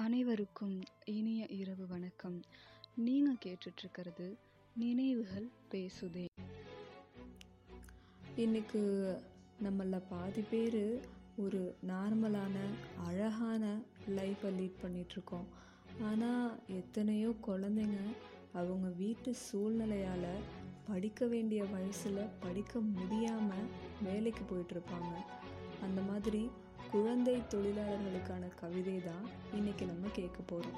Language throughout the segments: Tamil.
அனைவருக்கும் இனிய இரவு வணக்கம் நீங்கள் கேட்டுட்ருக்கிறது நினைவுகள் பேசுதே இன்னைக்கு நம்மள பாதி பேர் ஒரு நார்மலான அழகான லைஃப்பை லீட் பண்ணிகிட்ருக்கோம் ஆனால் எத்தனையோ குழந்தைங்க அவங்க வீட்டு சூழ்நிலையால் படிக்க வேண்டிய வயசில் படிக்க முடியாமல் வேலைக்கு போயிட்டுருப்பாங்க அந்த மாதிரி குழந்தை தொழிலாளர்களுக்கான கவிதை தான் இன்னைக்கு நம்ம கேட்க போகிறோம்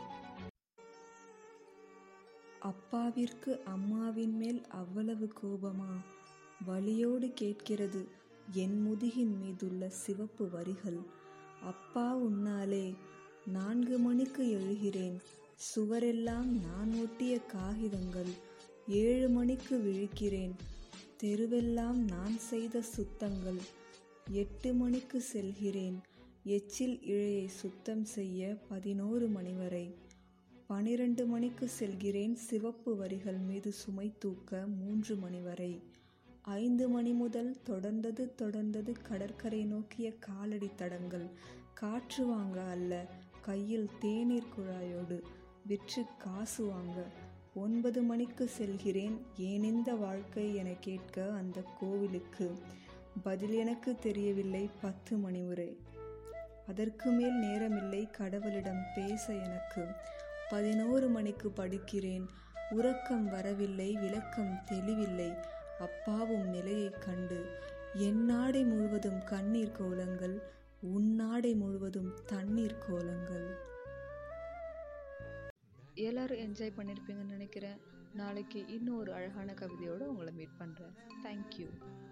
அப்பாவிற்கு அம்மாவின் மேல் அவ்வளவு கோபமா வலியோடு கேட்கிறது என் முதுகின் மீதுள்ள சிவப்பு வரிகள் அப்பா உன்னாலே நான்கு மணிக்கு எழுகிறேன் சுவரெல்லாம் நான் ஒட்டிய காகிதங்கள் ஏழு மணிக்கு விழிக்கிறேன் தெருவெல்லாம் நான் செய்த சுத்தங்கள் எட்டு மணிக்கு செல்கிறேன் எச்சில் இழையை சுத்தம் செய்ய பதினோரு மணி வரை பனிரெண்டு மணிக்கு செல்கிறேன் சிவப்பு வரிகள் மீது சுமை தூக்க மூன்று மணி வரை ஐந்து மணி முதல் தொடர்ந்தது தொடர்ந்தது கடற்கரை நோக்கிய காலடி தடங்கள் காற்று வாங்க அல்ல கையில் தேநீர் குழாயோடு விற்று காசு வாங்க ஒன்பது மணிக்கு செல்கிறேன் ஏன் இந்த வாழ்க்கை என கேட்க அந்த கோவிலுக்கு பதில் எனக்கு தெரியவில்லை பத்து மணி வரை அதற்கு மேல் நேரமில்லை கடவுளிடம் பேச எனக்கு பதினோரு மணிக்கு படிக்கிறேன் உறக்கம் வரவில்லை விளக்கம் தெளிவில்லை அப்பாவும் நிலையை கண்டு என் நாடை முழுவதும் கண்ணீர் கோலங்கள் உன் நாடை முழுவதும் தண்ணீர் கோலங்கள் எல்லாரும் என்ஜாய் பண்ணியிருப்பீங்கன்னு நினைக்கிறேன் நாளைக்கு இன்னும் ஒரு அழகான கவிதையோடு உங்களை மீட் பண்ணுறேன் தேங்க்யூ